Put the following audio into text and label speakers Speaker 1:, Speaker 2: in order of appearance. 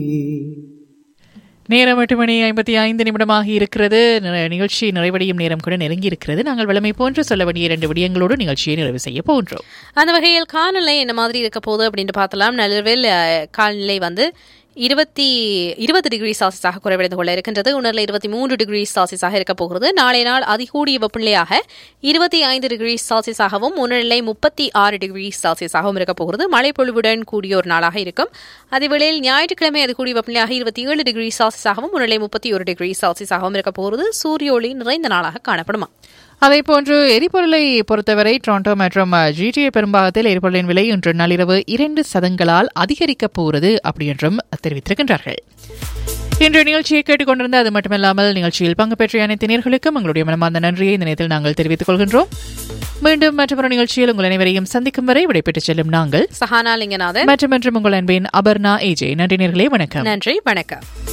Speaker 1: நேரம் எட்டு மணி ஐம்பத்தி ஐந்து நிமிடமாக இருக்கிறது நி- நிகழ்ச்சி நிறைவடையும் நேரம் கூட நெருங்கி இருக்கிறது நாங்கள் வழமை போன்று சொல்ல வேண்டிய இரண்டு விடயங்களோடு நிகழ்ச்சியை நிறைவு செய்ய போன்றோம்
Speaker 2: அந்த வகையில் காலநிலை என்ன மாதிரி இருக்க போகுது அப்படின்ட்டு பார்த்தலாம் நள்ளிரவில் அஹ், காலநிலை வந்து இருபத்தி இருபது டிகிரி செல்சியஸாக குறைவடைந்து கொள்ள இருக்கின்றது உணர்ல இருபத்தி மூன்று டிகிரி செல்சியஸாக இருக்க போகிறது நாளை நாள் அதிகூடிய வெப்பநிலையாக இருபத்தி ஐந்து டிகிரி செல்சியஸாகவும் உணர்நிலை முப்பத்தி ஆறு டிகிரி செல்சியஸாகவும் இருக்க போகிறது மழை பொழிவுடன் கூடிய ஒரு நாளாக இருக்கும் அதேவேளையில் ஞாயிற்றுக்கிழமை அதிகூடிய வெப்பநிலையாக இருபத்தி ஏழு டிகிரி செல்சியஸாகவும் உணர்நிலை முப்பத்தி ஒரு டிகிரி செல்சியஸாகவும் இருக்க போகிறது சூரிய ஒளி நிறைந்த நாளாக காணப்படுமா
Speaker 1: அதே போன்று எரிபொருளை பொறுத்தவரை டொரண்டோ மற்றும் ஜிடிஏ பெரும்பாகத்தில் எரிபொருளின் விலை இன்று நள்ளிரவு இரண்டு சதங்களால் அதிகரிக்கப் போகிறது அப்படி என்றும் தெரிவித்திருக்கின்றார்கள் இன்று நிகழ்ச்சியை கேட்டுக்கொண்டிருந்த அது மட்டுமல்லாமல் நிகழ்ச்சியில் பங்கு பெற்ற அனைத்து நேர்களுக்கும் எங்களுடைய மனமார்ந்த நன்றியை இந்த நேரத்தில் நாங்கள் தெரிவித்துக் கொள்கின்றோம் மீண்டும் மற்றொரு நிகழ்ச்சியில் உங்கள் அனைவரையும் சந்திக்கும் வரை விடைபெற்றுச் செல்லும் நாங்கள்
Speaker 2: சஹானா லிங்கநாதன்
Speaker 1: மற்றும் மற்றும் உங்கள் அன்பின் அபர்ணா ஏஜே நன்றி நேர்களே வணக்கம்
Speaker 2: நன்றி வணக்கம்